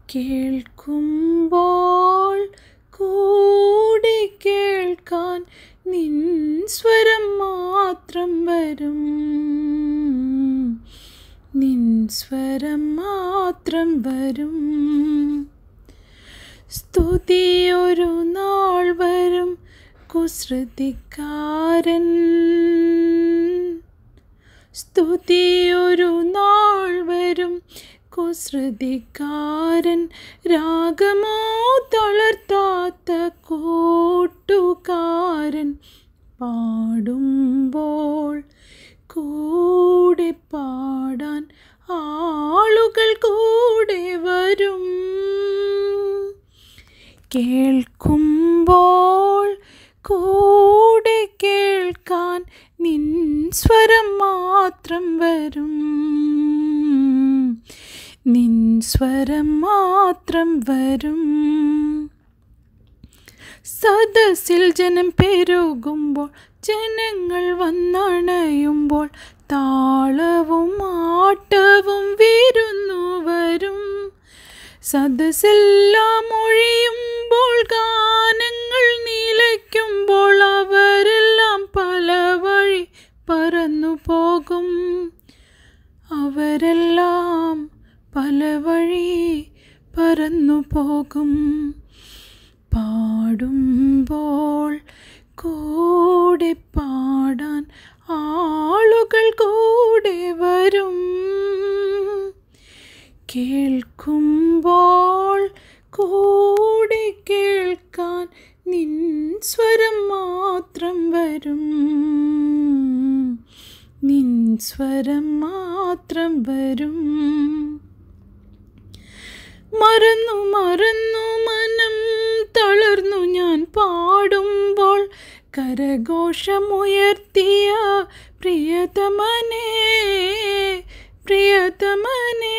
കേൾക്കുമ്പോൾ കൂടെ കേൾക്കാൻ നിൻ സ്വരം മാത്രം വരും നിൻ സ്വരം മാത്രം വരും സ്തുതി ഒരു നാൾ വരും കുസൃതിക്കാരൻ സ്തുതി ഒരു നാൾ വരും കുസൃതിക്കാരൻ രാഗമോ തളർത്താത്ത കൂട്ടുകാരൻ പാടുമ്പോൾ കൂടെ പാടാൻ ആളുകൾ കൂടെ വരും കേൾക്കുമ്പോൾ കൂടെ കേൾക്കാൻ നിൻ സ്വരം മാത്രം വരും നിൻ സ്വരം മാത്രം വരും സദസ്സിൽ ജനം പെരുകുമ്പോൾ ജനങ്ങൾ വന്നണയുമ്പോൾ താളവും ആട്ടവും വിരുന്നു വരും സദസ്സെല്ലാം ഒഴിയുമ്പോൾ ഗാനങ്ങൾ നിലയ്ക്കുമ്പോൾ അവരെല്ലാം പല വഴി പറന്നു പോകും അവരെല്ലാം പല വഴി പറന്നു പോകും പാടുമ്പോൾ കൂടെ പാടാൻ ആളുകൾ കൂടെ വരും കേൾക്കുമ്പോൾ കൂടെ കേൾക്കാൻ നിൻ സ്വരം മാത്രം വരും നിൻ സ്വരം മാത്രം വരും മറന്നു മറന്നു മനം തളർന്നു ഞാൻ പാടുമ്പോൾ കരഘോഷമുയർത്തിയ പ്രിയതമനേ പ്രിയതമനേ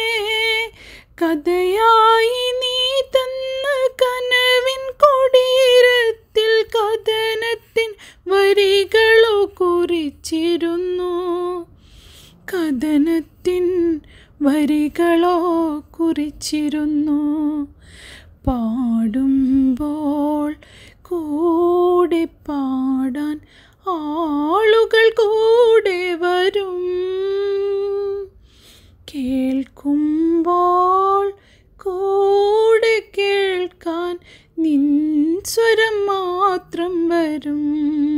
കഥയായി നീ തന്ന കനവിൻ കൊടീരത്തിൽ കഥനത്തിൻ വരികളോ കുറിച്ചിരുന്നു കഥനത്തിൻ വരികളോ കുറിച്ചിരുന്നു പാടുമ്പോൾ കൂടെ പാടാൻ ആളുകൾ കൂടെ വരും കേൾക്കുമ്പോൾ കൂടെ കേൾക്കാൻ നിൻ സ്വരം മാത്രം വരും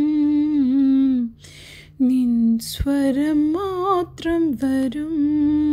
നിൻ സ്വരം മാത്രം വരും